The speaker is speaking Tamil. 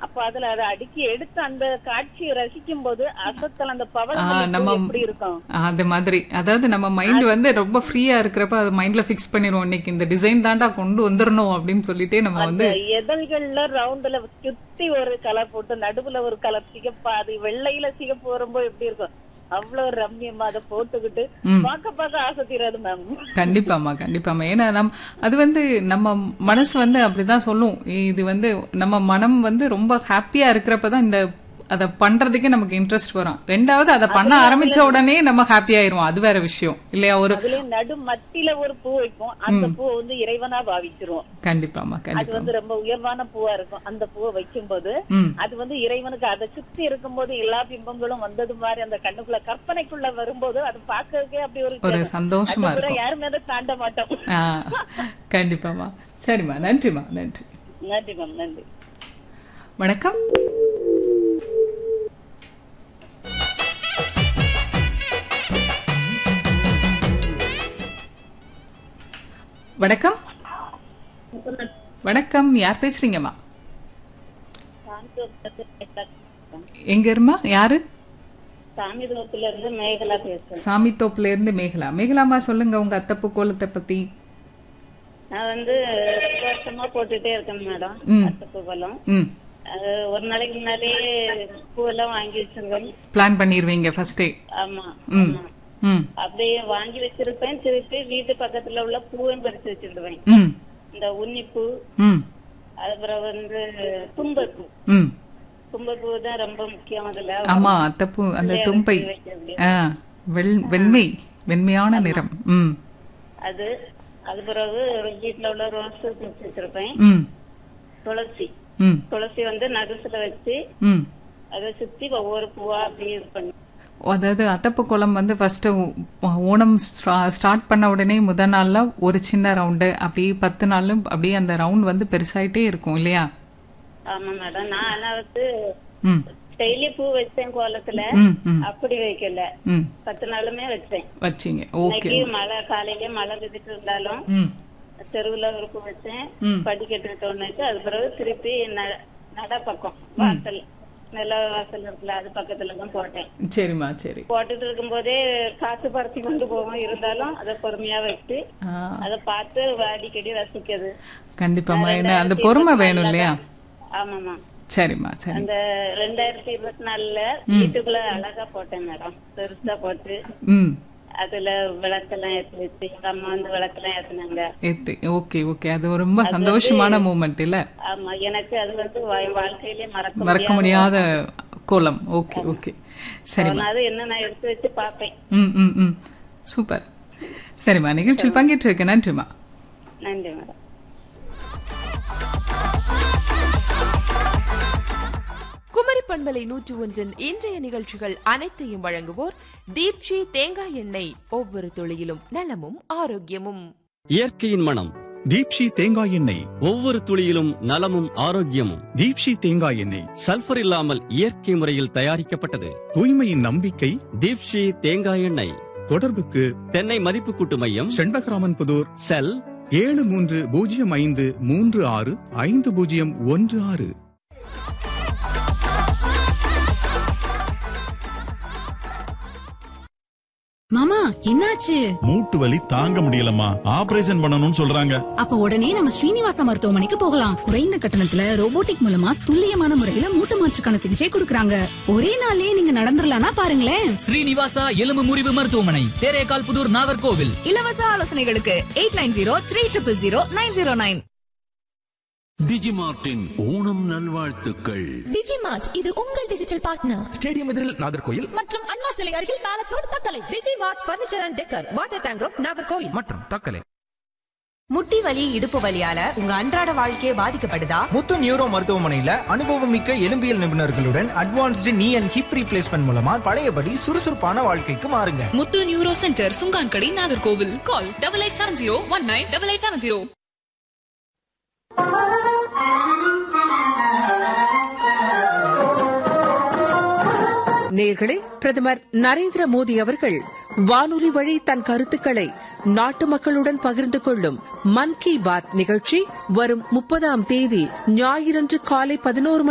அப்ப அதுல அதை அடுக்கி எடுத்து அந்த காட்சியை ரசிக்கும் போது அசத்தல் அந்த ஆ, பவளம் நம்ம எப்படி இருக்கும் அது மாதிரி அதாவது நம்ம மைண்ட் வந்து ரொம்ப ஃப்ரீயா இருக்கிறப்ப அது மைண்ட்ல ஃபிக்ஸ் பண்ணிடுவோம் இன்னைக்கு இந்த டிசைன் தாண்டா கொண்டு வந்துடணும் அப்படின்னு சொல்லிட்டே நம்ம வந்து அந்த எதழ்கள்ல ரவுண்டுல சுத்தி ஒரு கலர் போட்டு நடுவுல ஒரு கலர் சிகப்பா அது வெள்ளையில சிகப்பு வரும்போது எப்படி இருக்கும் அவ்வளவு ரம்யமா அதை போட்டுக்கிட்டு பார்க்க பார்க்க ஆசை தீராது மேம் கண்டிப்பாம்மா கண்டிப்பாம்மா ஏன்னா நம் அது வந்து நம்ம மனசு வந்து அப்படிதான் சொல்லும் இது வந்து நம்ம மனம் வந்து ரொம்ப ஹாப்பியா இருக்கிறப்ப தான் இந்த அதை பண்றதுக்கே நமக்கு இன்ட்ரெஸ்ட் வரும் ரெண்டாவது அதை பண்ண ஆரம்பிச்ச உடனே நம்ம ஹாப்பி ஆயிருவோம் அது வேற விஷயம் இல்லையா ஒரு அதுலயும் நடு மத்தியில ஒரு பூ வைப்போம் அந்த பூ வந்து இறைவனா பாவிச்சிருவோம் கண்டிப்பாம்மா அது கண்டிப்பா வந்து ரொம்ப உயர்வான பூவா இருக்கும் அந்த பூவை வைக்கும்போது ம் அது வந்து இறைவனுக்கு அதை சுத்தி இருக்கும்போது எல்லா பிம்பங்களும் வந்தது மாதிரி அந்த கண்ணுக்குள்ள கற்பனைக்குள்ள வரும்போது அது பார்க்கறதுக்கே அப்படி ஒரு ஒரு சந்தோஷமா அது கூட இருக்கும் யாரும் மேல தாண்ட மாட்டோம் ஆ, கண்டிப்பாம்மா சரிம்மா நன்றிம்மா நன்றி நன்றி மேம் நன்றி வணக்கம் வணக்கம் வணக்கம் யார் பேசுறீங்கம்மா எங்க இருமா யாரு சாமிதோப்புல இருந்து மேகலா பேசுறேன் சாமி தோப்புல இருந்து மேகலா மேகலாமா சொல்லுங்க உங்க அத்தப்பு கோலத்தை பத்தி நான் வந்து ரெண்டு வருஷமா போட்டுட்டே இருக்கேன் மேடம் ம். அத்தை பூவெல்லாம் ம் அது ஒரு நாளைக்கு முன்னாலேயே பூவெல்லாம் வாங்கி வச்சிருக்கேன் பிளான் பண்ணிருவீங்க ஃபர்ஸ்டே ஆமா ம் ஆமா. ம் அப்படியே வாங்கி வச்சிருப்பேன் திருப்பி வீட்டு பக்கத்துல உள்ள பூவும் பறிச்சு வச்சிருவேன் ம் இந்த உன்னிப்பூ ம் அதுக்கப்புறம் வந்து தும்பப்பூ ம் தும்பப்பூ தான் ரொம்ப முக்கியம் அதுல ஆமா அத்தப்பூ அந்த தும்பை ஆ வெள் வெண்மை வெண்மையான நிறம் ம் அது அது பிறகு வீட்டுல உள்ள ரோஸ் வச்சு வச்சிருப்பேன் ம் துளசி ம் துளசி வந்து நடுசுல வச்சு ம் அதை சுத்தி ஒவ்வொரு பூவா அப்படியே இது பண்ணி அதாவது அத்தப்பு குளம் வந்து ஃபர்ஸ்ட் ஓணம் ஸ்டார்ட் பண்ண உடனே முத நாள்ல ஒரு சின்ன ரவுண்டு அப்படியே பத்து நாளும் அப்படியே அந்த ரவுண்ட் வந்து பெருசாயிட்டே இருக்கும் இல்லையா ஆமா மேடம் நான் ஆனா வந்து ம் டெய்லி பூ வச்சேன் கோலத்துல ம் ம் அப்படி வைக்கல ம் பத்து நாளுமே வச்சேன் வச்சிங்க ஓகே இன்னைக்கு மழை காலையிலே மழை விதிட்டு இருந்தாலும் ம் தெருவுல ஒரு பூ வச்சேன் ம். படிக்கட்டு தோணுச்சு அது பிறகு திருப்பி ந- நட பக்கம் வாசல் நில வாசல் இருக்குல்ல அது பக்கத்துல தான் போட்டேன் சரிம்மா சரி போட்டுட்டு இருக்கும்போதே காசு பறிச்சு கொண்டு போவோம் இருந்தாலும் அதை பொறுமையா வச்சு ஆ அதை பார்த்து அடிக்கடி ரசிக்கிறது கண்டிப்பாம்மா என்ன அந்த பொறுமை வேணும் இல்லையா ஆமாமா சரிம்மா சரி அந்த ரெண்டாயிரத்தி இருபத்தி நாலுல வீட்டுக்குள்ள அழகா போட்டேன் மேடம் பெருசா போட்டு ம் அதுல விளக்கெல்லாம் ஏத்தி வச்சு எங்க அம்மா வந்து விளக்கெல்லாம் ஏத்துனாங்க ஏத்து ஓகே ஓகே அது ஒரு ரொம்ப சந்தோஷமான மூமெண்ட் இல்ல ஆமா எனக்கு அது வந்து வா- வாழ்க்கையிலே மறக்க மறக்க முடியாத கோலம் ஓகே ஓகே சரிம்மா முடியாது அது என்ன நான் எடுத்து வச்சு பார்ப்பேன் ம் ம் ம் சூப்பர் சரிம்மா நிகழ்ச்சியில் பங்கேற்று இருக்க நன்றிம்மா நன்றி மேடம் குமரி பண்பலை நூற்று ஒன்றின் இன்றைய நிகழ்ச்சிகள் அனைத்தையும் வழங்குவோர் தீப்ஷி தேங்காய் எண்ணெய் ஒவ்வொரு துளியிலும் நலமும் ஆரோக்கியமும் இயற்கையின் மனம் தீப்ஷி தேங்காய் எண்ணெய் ஒவ்வொரு துளியிலும் நலமும் ஆரோக்கியமும் தீப்ஷி தேங்காய் எண்ணெய் சல்பர் இல்லாமல் இயற்கை முறையில் தயாரிக்கப்பட்டது தூய்மையின் நம்பிக்கை தீப்ஷி தேங்காய் எண்ணெய் தொடர்புக்கு தென்னை மதிப்பு கூட்டு மையம் செண்பகராமன் புதூர் செல் ஏழு மூன்று பூஜ்ஜியம் ஐந்து மூன்று ஆறு ஐந்து பூஜ்ஜியம் ஒன்று ஆறு மாமா என்னாச்சு மூட்டு வலி தாங்க முடியலம்மா ஆபரேஷன் பண்ணணும்னு சொல்றாங்க அப்ப உடனே நம்ம ஸ்ரீனிவாசா மருத்துவமனைக்கு போகலாம் குறைந்த கட்டணத்துல ரோபோட்டிக் மூலமா துல்லியமான முறையில மூட்டு மாற்றுக்கான சிகிச்சை கொடுக்கறாங்க ஒரே நாள்லயே நீங்க நடந்துடலாம்னா பாருங்களேன் ஸ்ரீனிவாசா எலும்பு முறிவு மருத்துவமனை தேரேகால் புதூர் நாகர்கோவில் இலவச ஆலோசனைகளுக்கு eight nine zero three triple zero nine zero nine டிஜிமார்ட்டின் ஓணம் நல்வாழ்த்துக்கள் டிஜிமார்ட் இது உங்கள் டிஜிட்டல் பார்ட்னர் ஸ்டேடியம் எதிரில் நாகர்கோயில் மற்றும் அண்ணா சிலை அருகில் palace road Thuckalay Digimart furniture and decor water tank road Nagercoil மற்றும் தக்கலை முட்டி வலி இடுப்பு வலியால உங்க அன்றாட வாழ்க்கையே பாதிக்கப்படுதா முத்து நியூரோ மருத்துவமனையில அனுபவமிக்க எலும்பியல் நிபுணர்களுடன் அட்வான்ஸ்டு நீ அண்ட் ஹிப் ரீப்ளேஸ்மெண்ட் மூலமா பழையபடி சுறுசுறுப்பான வாழ்க்கைக்கு மாறுங்க Muthu neuro centre Sungankadai Nagercoil call double eight seven zero one nine double eight seven zero நேர்களே பிரதமர் நரேந்திர மோடி அவர்கள் வானொலி வழி தன் கருத்துக்களை நாட்டு மக்களுடன் பகிர்ந்து கொள்ளும் மன் கி பாத் நிகழ்ச்சி வரும் முப்பதாம் தேதி ஞாயிறன்று காலை பதினோரு